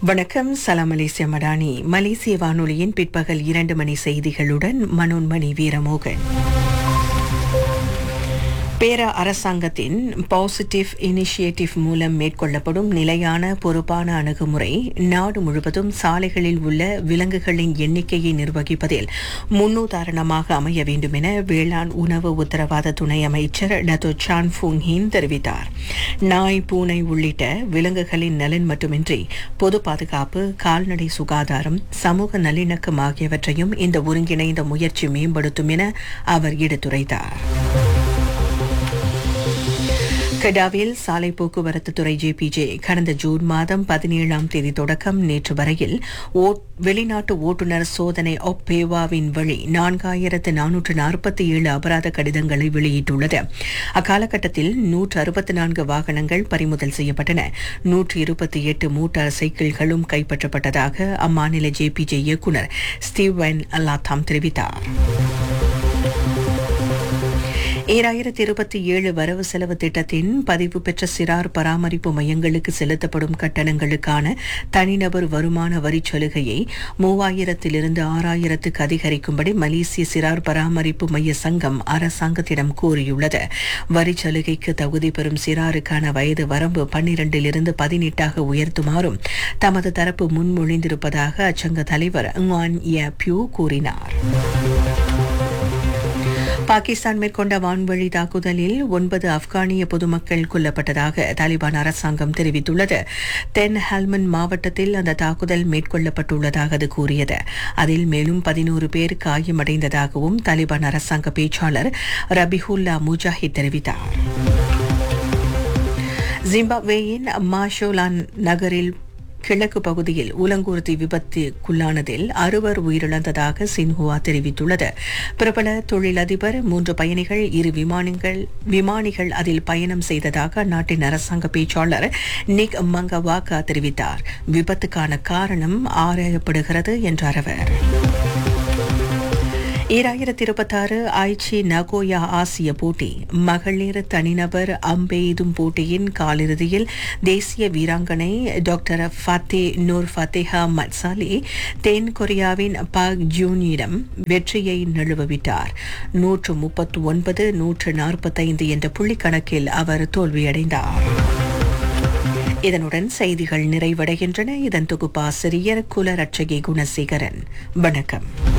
வணக்கம் சலாம் மலேசிய மடானி மலேசிய வானொலியின் பிற்பகல் இரண்டு மணி செய்திகளுடன் மனோன்மணி வீரமோகன் பேர அரசாங்கத்தின் பாசிட்டிவ் இனிஷியேட்டிவ் மூலம் மேற்கொள்ளப்படும் நிலையான பொறுப்பான அணுகுமுறை நாடு முழுவதும் சாலைகளில் உள்ள விலங்குகளின் எண்ணிக்கையை நிர்வகிப்பதில் முன்னுதாரணமாக அமைய வேண்டும் என வேளாண் உணவு உத்தரவாத துணை அமைச்சர் டத்தோ சான் ஃபுங் ஹின் தெரிவித்தார் நாய் பூனை உள்ளிட்ட விலங்குகளின் நலன் மட்டுமின்றி பொது பாதுகாப்பு கால்நடை சுகாதாரம் சமூக நல்லிணக்கம் ஆகியவற்றையும் இந்த ஒருங்கிணைந்த முயற்சி மேம்படுத்தும் என அவர் எடுத்துரைத்தார் கெடாவில் சாலை போக்குவரத்து துறை ஜேபிஜே கடந்த ஜூன் மாதம் பதினேழாம் தேதி தொடக்கம் நேற்று வரையில் வெளிநாட்டு ஓட்டுநர் சோதனை ஒப்பேவாவின் வழி நான்காயிரத்து நானூற்று நாற்பத்தி ஏழு அபராத கடிதங்களை வெளியிட்டுள்ளது அக்காலகட்டத்தில் நூற்று அறுபத்தி நான்கு வாகனங்கள் பறிமுதல் செய்யப்பட்டன நூற்று இருபத்தி எட்டு மோட்டார் சைக்கிள்களும் கைப்பற்றப்பட்டதாக அம்மாநில ஜேபிஜே இயக்குநர் ஸ்டீவன் அல்லாத்தாம் தெரிவித்தார் ஈராயிரத்தி இருபத்தி ஏழு வரவு செலவு திட்டத்தின் பதிவு பெற்ற சிறார் பராமரிப்பு மையங்களுக்கு செலுத்தப்படும் கட்டணங்களுக்கான தனிநபர் வருமான வரி சலுகையை மூவாயிரத்திலிருந்து ஆறாயிரத்துக்கு அதிகரிக்கும்படி மலேசிய சிறார் பராமரிப்பு மைய சங்கம் அரசாங்கத்திடம் கோரியுள்ளது வரி சலுகைக்கு தகுதி பெறும் சிறாருக்கான வயது வரம்பு பன்னிரண்டிலிருந்து பதினெட்டாக உயர்த்துமாறும் தமது தரப்பு முன்மொழிந்திருப்பதாக அச்சங்க தலைவர் பியூ கூறினார் பாகிஸ்தான் மேற்கொண்ட வான்வழி தாக்குதலில் ஒன்பது ஆப்கானிய பொதுமக்கள் கொல்லப்பட்டதாக தாலிபான் அரசாங்கம் தெரிவித்துள்ளது தென் ஹல்மன் மாவட்டத்தில் அந்த தாக்குதல் மேற்கொள்ளப்பட்டுள்ளதாக அது கூறியது அதில் மேலும் பதினோரு பேர் காயமடைந்ததாகவும் தாலிபான் அரசாங்க பேச்சாளர் ரபிஹுல்லா முஜாஹித் தெரிவித்தார் ஜிம்பாப்வேயின் மாஷோலான் நகரில் கிழக்கு பகுதியில் உலங்கூர்தி விபத்துக்குள்ளானதில் அறுவர் உயிரிழந்ததாக சின்ஹுவா தெரிவித்துள்ளது பிரபல தொழிலதிபர் மூன்று பயணிகள் இரு விமானங்கள் விமானிகள் அதில் பயணம் செய்ததாக அந்நாட்டின் அரசாங்க பேச்சாளர் நிக் மங்கவாக்கா தெரிவித்தார் விபத்துக்கான காரணம் ஆராயப்படுகிறது என்றார் அவர் ஈராயிரத்தி இருபத்தாறு ஐச்சி நகோயா ஆசிய போட்டி மகளிர் தனிநபர் அம்பெய்தும் போட்டியின் காலிறுதியில் தேசிய வீராங்கனை டாக்டர் ஃபத்தே நூர் ஃபத்தேஹா மட்சாலி தென் கொரியாவின் பாக் ஜூனியிடம் வெற்றியை நழுவவிட்டார் நூற்று முப்பத்து ஒன்பது நூற்று நாற்பத்தைந்து என்ற புள்ளிக்கணக்கில் அவர் தோல்வியடைந்தார் இதனுடன் செய்திகள் நிறைவடைகின்றன இதன் தொகுப்பாசிரியர் குலரட்சகி குணசேகரன் வணக்கம்